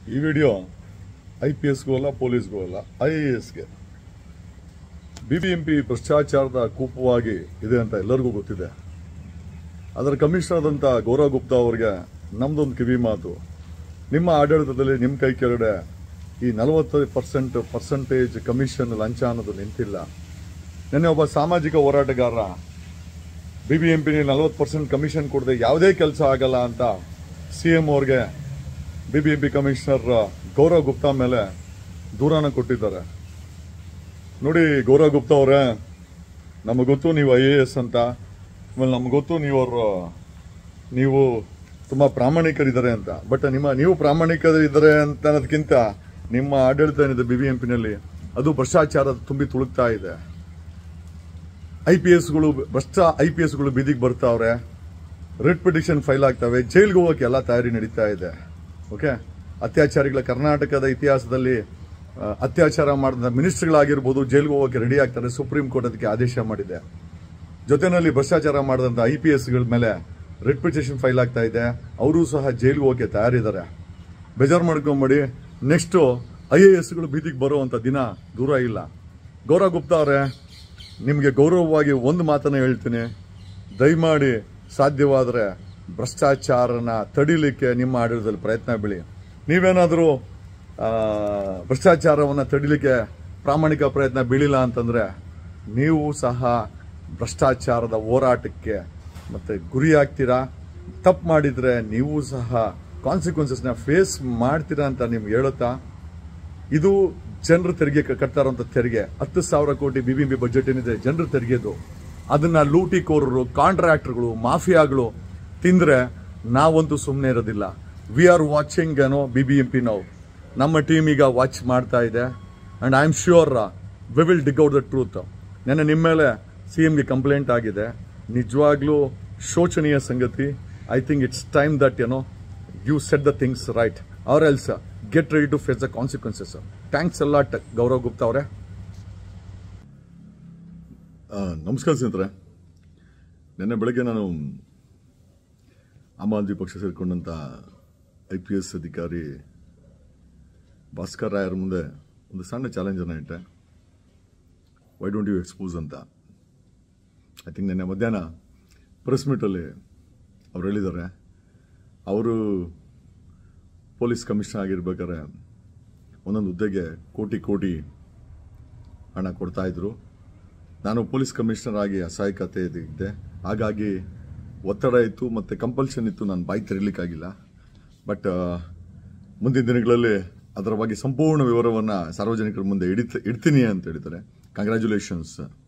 ಈ video I P ಎಸ್ಗೂ ಅಲ್ಲ ಪೊಲೀಸ್ಗೂ ಅಲ್ಲ ಐ ಎ ಎಸ್ಗೆ ಬಿ ಬಿ ಎಂ ಪಿ ಭ್ರಷ್ಟಾಚಾರದ ಕೂಪವಾಗಿ ಇದೆ ಅಂತ ಎಲ್ಲರಿಗೂ ಗೊತ್ತಿದೆ ಅದರ ಕಮಿಷನರ್ ಆದಂಥ ಗೌರವ್ ಗುಪ್ತಾ ಅವರಿಗೆ ನಮ್ದೊಂದು ಕಿವಿ ಮಾತು ನಿಮ್ಮ ಆಡಳಿತದಲ್ಲಿ ನಿಮ್ಮ ಕೈ ಕೆಳಗಡೆ ಈ ನಲವತ್ತು ಪರ್ಸೆಂಟ್ ಪರ್ಸೆಂಟೇಜ್ ಕಮಿಷನ್ ಲಂಚ ಅನ್ನೋದು ನಿಂತಿಲ್ಲ ನಿನ್ನೆ ಒಬ್ಬ ಸಾಮಾಜಿಕ ಹೋರಾಟಗಾರ ಬಿ ಬಿ ಎಂ ಪಿ ನಲವತ್ತು ಪರ್ಸೆಂಟ್ ಕಮಿಷನ್ ಕೊಡದೆ ಯಾವುದೇ ಕೆಲಸ ಆಗಲ್ಲ ಅಂತ ಸಿ ಎಂ ಅವ್ರಿಗೆ B B M P commissioner Gaurav Gupta ಮೇಲೆ ದೂರನ ಕೊಟ್ಟಿದ್ದಾರೆ ನೋಡಿ ಗೌರವ್ ಗುಪ್ತಾ ಅವರೇ ನಮಗೆ ಗೊತ್ತು ನೀವು ಐ ಎ ಎಸ್ ಅಂತ ಆಮೇಲೆ ನಮ್ಗೆ ಗೊತ್ತು ನೀವು ಅವ್ರ ನೀವು ತುಂಬಾ ಪ್ರಾಮಾಣಿಕರಿದ್ದಾರೆ ಅಂತ ಬಟ್ ನಿಮ್ಮ ನೀವು ಪ್ರಾಮಾಣಿಕರಿದ್ದಾರೆ ಅಂತ ಅನ್ನೋದಕ್ಕಿಂತ ನಿಮ್ಮ ಆಡಳಿತ ಏನಿದೆ ಬಿ ಬಿ ಎಂ ಪಿನಲ್ಲಿ ಅದು ಭ್ರಷ್ಟಾಚಾರ ತುಂಬಿ ತುಳುಕ್ತಾ ಇದೆ ಐ ಪಿ ಎಸ್ಗಳು ಭ್ರಷ್ಟ ಐ ಪಿ ಎಸ್ಗಳು ಬೀದಿಗೆ ಬರ್ತಾವ್ರೆ ರಿಟ್ ಪಿಟಿಷನ್ ಫೈಲ್ ಆಗ್ತವೆ ಜೈಲ್ಗೆ ಹೋಗಕ್ಕೆ ಎಲ್ಲ ತಯಾರಿ ನಡೀತಾ ಇದೆ ಓಕೆ ಅತ್ಯಾಚಾರಿಗಳ ಕರ್ನಾಟಕದ ಇತಿಹಾಸದಲ್ಲಿ ಆ, ಅತ್ಯಾಚಾರ ಮಾಡಿದ ಮಿನಿಸ್ಟರ್ಗಳಾಗಿರ್ಬೋದು ಜೈಲ್ಗೆ ಹೋಗಕ್ಕೆ ರೆಡಿ ಆಗ್ತಾರೆ ಸುಪ್ರೀಂ ಕೋರ್ಟ್ ಅದಕ್ಕೆ ಆದೇಶ ಮಾಡಿದೆ ಜೊತೆನಲ್ಲಿ ಭ್ರಷ್ಟಾಚಾರ ಮಾಡಿದಂಥ ಐ ಪಿ ಎಸ್ಗಳ ಮೇಲೆ ರಿಟ್ ಪಿಟಿಷನ್ ಫೈಲ್ ಆಗ್ತಾ ಇದೆ ಅವರು ಸಹ ಜೈಲ್ಗೆ ಹೋಗಕ್ಕೆ ತಯಾರಿದ್ದಾರೆ ಬೇಜಾರು ಮಾಡ್ಕೊಂಬೇಡಿ ನೆಕ್ಸ್ಟು ಐ ಎ ಎಸ್ಗಳು ಬೀದಿಗೆ ಬರುವಂಥ ದಿನ ದೂರ ಇಲ್ಲ ಗೌರವ್ ಗುಪ್ತಾ ಅವರೇ ನಿಮಗೆ ಗೌರವವಾಗಿ ಒಂದು ಮಾತನ್ನ ಹೇಳ್ತೀನಿ ದಯಮಾಡಿ ಸಾಧ್ಯವಾದರೆ ಭ್ರಷ್ಟಾಚಾರನ ತಡಿಲಿಕ್ಕೆ ನಿಮ್ಮ ಆಡಳಿತದಲ್ಲಿ ಪ್ರಯತ್ನ ಬೀಳಿ ನೀವೇನಾದರೂ ಭ್ರಷ್ಟಾಚಾರವನ್ನು ತಡಿಲಿಕ್ಕೆ ಪ್ರಾಮಾಣಿಕ ಪ್ರಯತ್ನ ಬೀಳಿಲ್ಲ ಅಂತಂದ್ರೆ ನೀವು ಸಹ ಭ್ರಷ್ಟಾಚಾರದ ಹೋರಾಟಕ್ಕೆ ಮತ್ತೆ ಗುರಿ ಆಗ್ತೀರಾ ತಪ್ಪು ಮಾಡಿದ್ರೆ ನೀವು ಸಹ ಕಾನ್ಸಿಕ್ವೆನ್ಸಸ್ನ ಫೇಸ್ ಮಾಡ್ತೀರಾ ಅಂತ ನಿಮ್ಗೆ ಹೇಳುತ್ತಾ ಇದು ಜನರ ತೆರಿಗೆ ಕ- ಕಟ್ತಾ ಇರುವಂತ ತೆರಿಗೆ ಹತ್ತು ಸಾವಿರ ಕೋಟಿ ಬಿಬಿಎಂಪಿ ಬಜೆಟ್ ಏನಿದೆ ಜನರ ತೆರಿಗೆದು ಅದನ್ನ ಲೂಟಿಕೋರರು ಕಾಂಟ್ರಾಕ್ಟರ್ಗಳು ಮಾಫಿಯಾಗಳು ತಿಂದ್ರೆ ನಾವಂತೂ ಸುಮ್ಮನೆ ಇರೋದಿಲ್ಲ ವಿ ಆರ್ ವಾಚಿಂಗ್ ಏನೋ ಬಿಬಿಎಂಪಿ ನಾವು ನಮ್ಮ ಟೀಮ್ ಈಗ ವಾಚ್ ಮಾಡ್ತಾ ಇದೆ and I am sure we will dig out the truth ನೆನ್ನೆ ನಿಮ್ಮ ಮೇಲೆ ಸಿ ಎಂಗೆ ಕಂಪ್ಲೇಂಟ್ ಆಗಿದೆ ನಿಜವಾಗ್ಲೂ ಶೋಚನೀಯ ಸಂಗತಿ I think it's time that ಏನೋ you set the things right or else get ready to face the consequences thanks a lot Gaurav Gupta ಅವರೇ ನಮಸ್ಕಾರ ಸ್ನೇಹಿತರೆ ನಿನ್ನೆ ಬೆಳಗ್ಗೆ ನಾನು ಆಮ್ ಆದ್ಮಿ ಪಕ್ಷ ಸೇರಿಕೊಂಡಂಥ ಐ ಪಿ ಎಸ್ ಅಧಿಕಾರಿ ಭಾಸ್ಕರ್ ರಾಯರ್ ಮುಂದೆ ಒಂದು ಸಣ್ಣ ಚಾಲೆಂಜನ್ನು ಇಟ್ಟೆ ವೈ ಡೋಂಟ್ ಯು ಎಕ್ಸ್ಪೋಸ್ ಅಂತ ಐ ಥಿಂಕ್ ನಿನ್ನೆ ಮಧ್ಯಾಹ್ನ ಪ್ರೆಸ್ ಮೀಟಲ್ಲಿ ಅವ್ರು ಹೇಳಿದ್ದಾರೆ ಅವರು ಪೊಲೀಸ್ ಕಮಿಷನರ್ ಆಗಿರ್ಬೇಕಾದ್ರೆ ಒಂದೊಂದು ಹುದ್ದೆಗೆ ಕೋಟಿ ಕೋಟಿ ಹಣ ಕೊಡ್ತಾ ಇದ್ರು ನಾನು ಪೊಲೀಸ್ ಕಮಿಷನರ್ ಆಗಿ ಅಸಹಾಯಕತೆ ಇದ್ದೆ ಹಾಗಾಗಿ ಒತ್ತಡ ಇತ್ತು ಮತ್ತು ಕಂಪಲ್ಷನ್ ಇತ್ತು ನಾನು ಬಾಯಿ ತೆರಲಿಕ್ಕಾಗಿಲ್ಲ ಬಟ್ ಮುಂದಿನ ದಿನಗಳಲ್ಲಿ ಅದರ ಬಗ್ಗೆ ಸಂಪೂರ್ಣ ವಿವರವನ್ನು ಸಾರ್ವಜನಿಕರ ಮುಂದೆ ಇಡಿತ ಇಡ್ತೀನಿ ಅಂತ ಹೇಳಿದ್ದಾರೆ ಕಂಗ್ರ್ಯಾಚುಲೇಷನ್ಸ್